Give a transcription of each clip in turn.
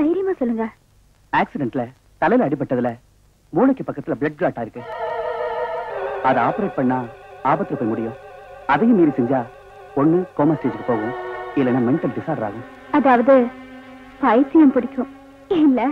தைரியமா சொல்லுங்க ஆக்சிடென்ட்ல தலையில அடிபட்டதுல மூளைக்கு பக்கத்துல பிளட் கிளாட்டா இருக்கு அதை ஆபரேட் பண்ணா ஆபத்துல போய் முடியும் அதையும் மீறி செஞ்சா ஒண்ணு கோமா ஸ்டேஜுக்கு போகும் இல்லைன்னா மென்டல் டிசார்டர் ஆகும் அதாவது பைத்தியம் பிடிக்கும் இல்ல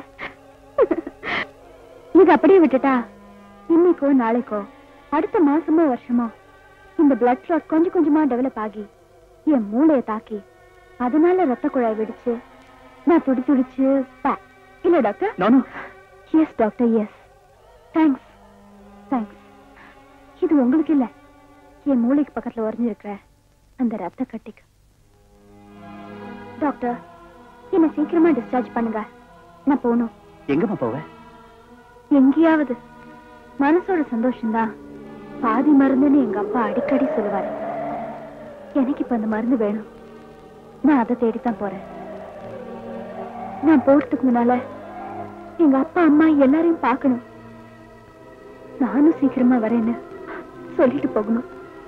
இது அப்படியே விட்டுட்டா இன்னைக்கோ நாளைக்கோ அடுத்த மாசமோ வருஷமோ இந்த பிளட் கிளாட் கொஞ்சம் கொஞ்சமா டெவலப் ஆகி என் மூளையை தாக்கி அதனால ரத்த குழாய் வெடிச்சு நான் துடி துடிச்சு ப- இல்ல டாக்டர் நானும் yes doctor yes thanks thanks இது உங்களுக்கு இல்ல என் மூளைக்கு பக்கத்துல உறைஞ்சிருக்கிற அந்த ரத்த கட்டிக்கு டாக்டர் என்ன சீக்கிரமா டிஸ்சார்ஜ் பண்ணுங்க நான் போகணும் எங்கம்மா போவ எங்கேயாவது மனசோட சந்தோஷம்தான் பாதி மருந்துன்னு எங்க அப்பா அடிக்கடி சொல்லுவாரு எனக்கு இப்ப அந்த மருந்து வேணும் நான் அதை தேடித்தான் போறேன் நான் போறதுக்கு முன்னால எங்க அப்பா அம்மா எல்லாரையும் பார்க்கணும் நானும் சீக்கிரமா வரேன்னு சொல்லிட்டு போகணும்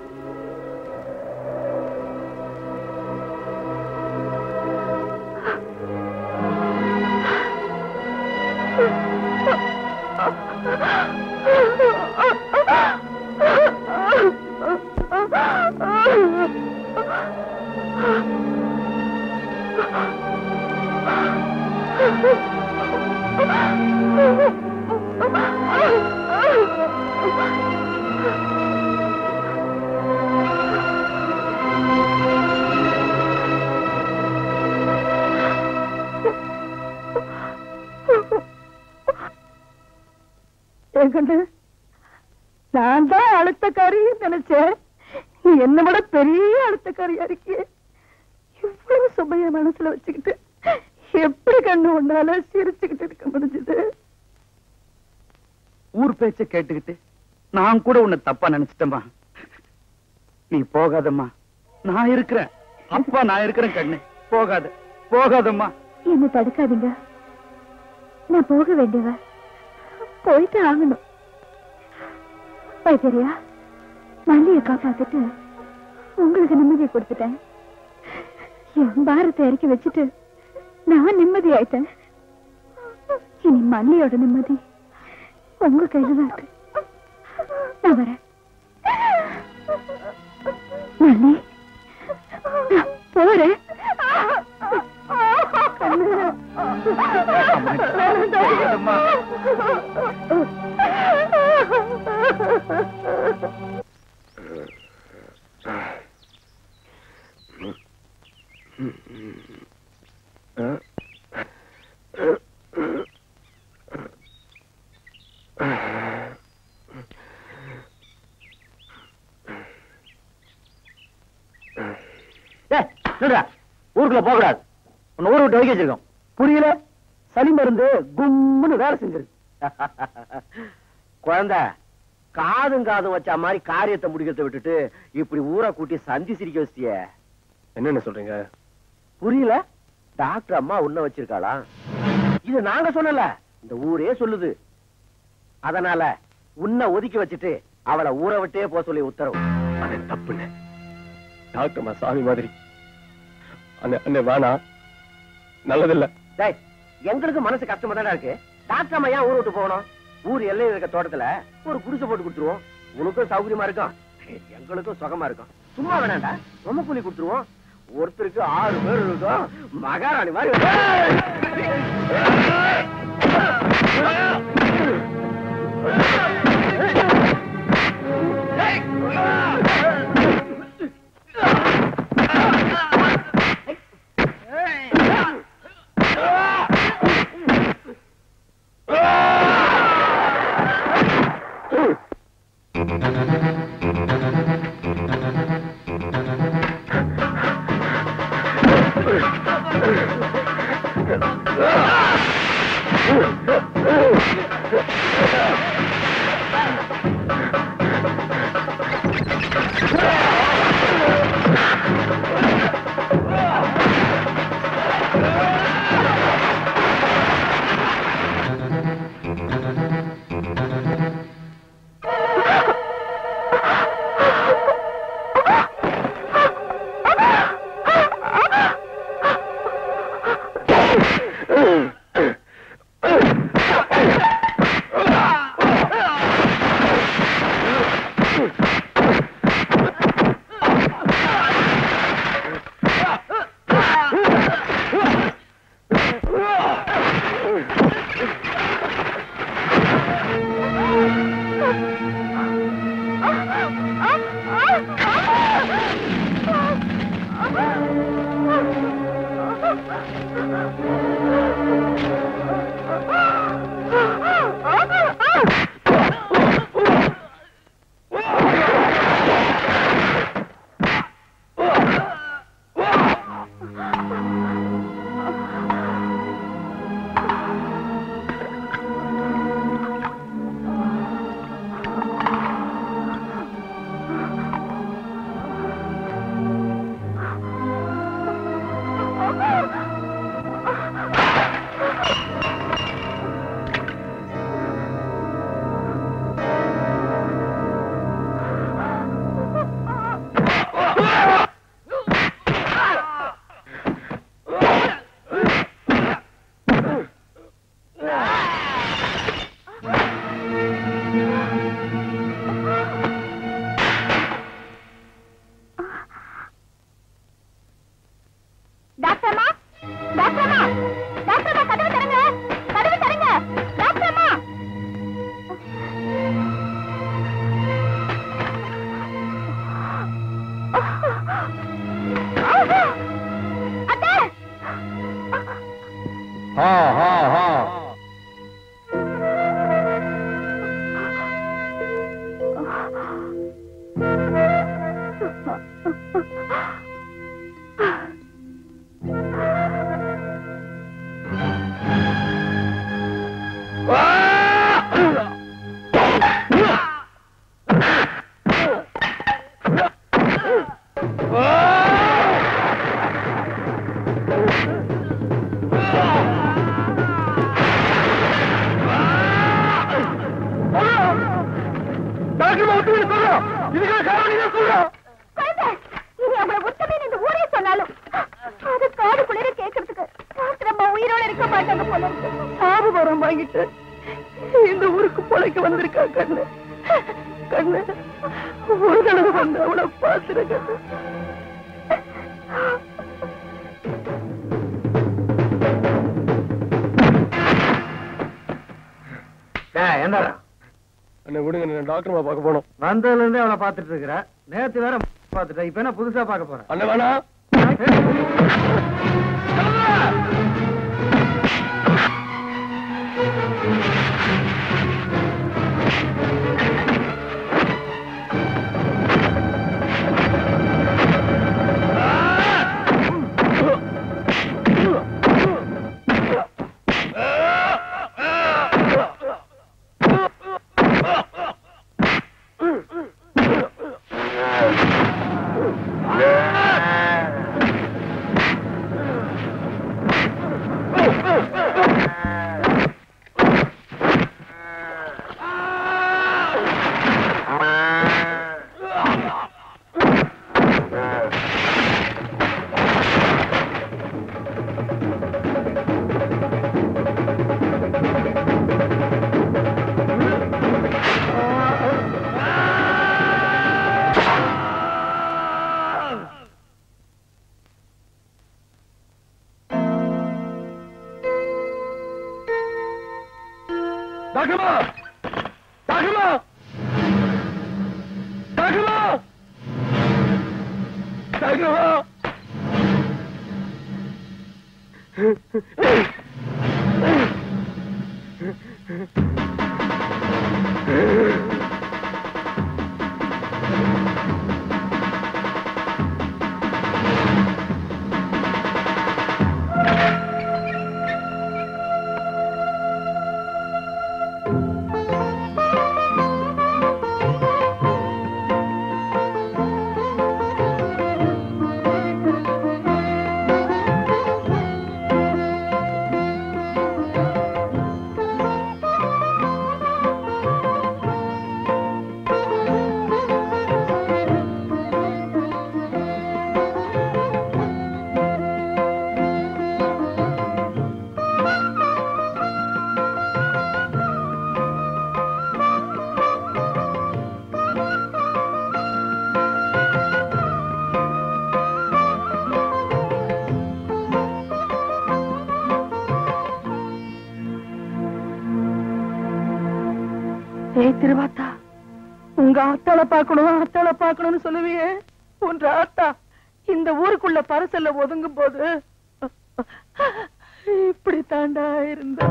ஏகண்டு நான் தான் அழுத்தக்காரின்னு நினைச்சேன் நீ என்னை விட பெரிய அழுத்தக்காரியா இருக்கியே இவ்வளவு சுமைய மனசுல வச்சுக்கிட்டு எப்படி கண்ணு ஒன்னால சிரிச்சுக்கிட்டு இருக்க முடிஞ்சது ஊர் பேச்ச கேட்டுக்கிட்டு நான் கூட உன்னை தப்பா நினைச்சிட்டேம்மா நீ போகாதம்மா நான் இருக்கிறேன் அப்பா நான் இருக்கிறேன் கண்ணு போகாத போகாதம்மா என்ன தடுக்காதீங்க நான் போக வேண்டியவ போயிட்டு ஆகணும் வைத்தியரியா மல்லிய காப்பாத்திட்டு உங்களுக்கு நிம்மதியை கொடுத்துட்டேன் என் பாரத்தை இறக்கி வச்சுட்டு நான் நிம்மதி ஆயிட்டேன் இனி மல்லியோட நிம்மதி உங்க கையில தான் இருக்கு நான் வரேன் மல்லி நான் போறேன் போகாதம்மா. டேய், நில்லுடா. ஊருக்குள்ள போக கூடாது உன்னை ஊரை விட்டு ஒதுக்கி வச்சிருக்கோம் புரியல சளி மருந்து கும்முன்னு வேலை செஞ்சிருக்கு குழந்தை காதும் காதும் வச்ச மாதிரி காரியத்தை முடிக்கிறத விட்டுட்டு இப்படி ஊரை கூட்டி சந்தி சிரிக்க வச்சிய என்னென்ன சொல்றீங்க புரியல டாக்டர் அம்மா உன்ன வச்சிருக்காளா இது நாங்க சொல்லல இந்த ஊரே சொல்லுது அதனால உன்னை ஒதுக்கி வச்சுட்டு அவளை ஊரை விட்டே போக சொல்லி உத்தரவு அது தப்புன்னு டாக்டர் அம்மா சாமி மாதிரி அண்ணே அண்ணே வேணா நல்லதில்ல டேய் எங்களுக்கு மனசு கஷ்டமா தானே இருக்கு டாக்டர் அம்மா ஏன் ஊரை விட்டு போகணும் ஊர் எல்லையில் இருக்க தோட்டத்துல ஒரு குடிசை போட்டு கொடுத்துருவோம் உனக்கும் சௌகரியமா இருக்கும் எங்களுக்கும் சுகமா இருக்கும் சும்மா வேணாண்டா ரொம்ப கூலி கொடுத்துருவோம் ஒருத்தருக்கு ஆறு பேர் இருக்கும் மகாராணி மாதிரி ஹா ஹா ஹா இனி அவளை உத்தமன் இந்த ஊரே சொன்னாலும் அது காது குளிர கேட்கறதுக்கு டாக்டர் அம்மா உயிரோட இருக்க மாட்டாங்க போல இருக்கு சாவு வரம் வாங்கிட்டு இந்த ஊருக்கு பொழைக்க வந்திருக்கா கண்ணு கண்ணு ஒரு தடவை வந்து அவளை பார்த்துரு கண்ணு என்னடா அண்ணே விடுங்க நான் டாக்டர் பார்க்க போனோம் வந்ததுல இருந்தே அவளை பாத்துட்டு இருக்கிற நேத்து வேற பாத்துட்டேன் இப்ப என்ன புதுசா பார்க்க போறேன் அண்ணே வேணா டாக்டர்மா டாக்டர்மா டாக்டர்மா டாக்டர்மா ஏய் திருவாத்தா உங்க ஆத்தாள பாக்கணும் ஆத்தாள பாக்கணும்னு சொல்லுவியே உன்ற ஆத்தா இந்த ஊருக்குள்ள பரிசல்ல ஒதுங்கும் போது இப்படி தாண்டா இருந்தா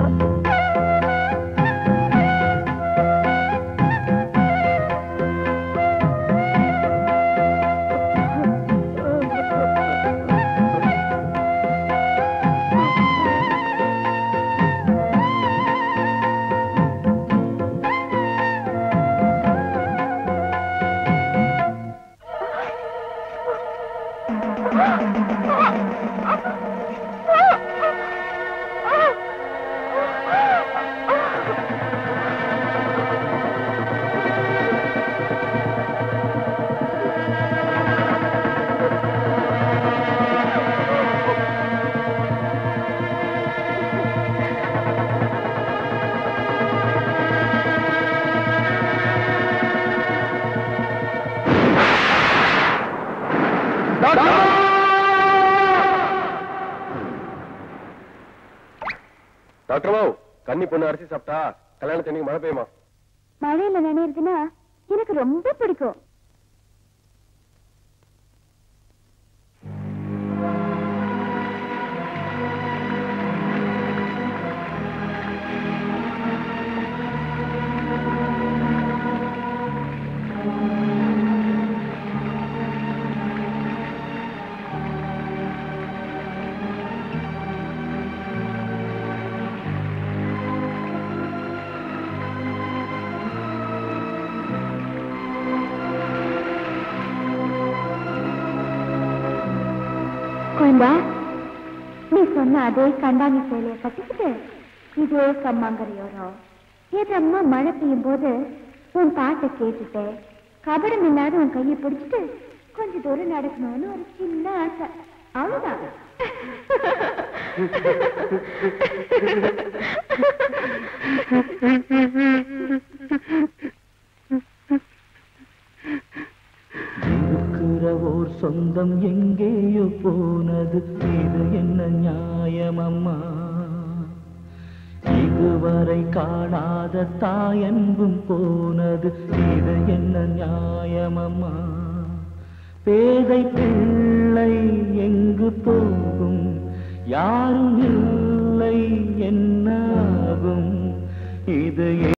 டாக்டர் மாவு கன்னி பொண்ணு அரிசி சாப்பிட்டா கல்யாணத்தன்னைக்கு மழை பெய்யுமா மழையில நினைறதுன்னா எனக்கு ரொம்ப பிடிக்கும் இந்தா நீ சொன்ன அதே கண்டாங்கி சேலைய கட்டிக்கிட்டு இதே கம்மாங்கரையோரம் ஏதம்மா மழை பெய்யும் போது உன் பாட்டை கேட்டுட்டு கபடம் இல்லாத உன் கையை பிடிச்சிட்டு கொஞ்ச தூரம் நடக்கணும்னு ஒரு சின்ன ஆசை அவ்வளவுதான் இருக்கிற ஓர் சொந்தம் எங்கேயோ போனது இது என்ன நியாயமம்மா இதுவரை காணாத தாயன்பும் போனது இது என்ன நியாயமம்மா பேதை பிள்ளை எங்கு போகும் யாரும் இல்லை என்னாகும் இது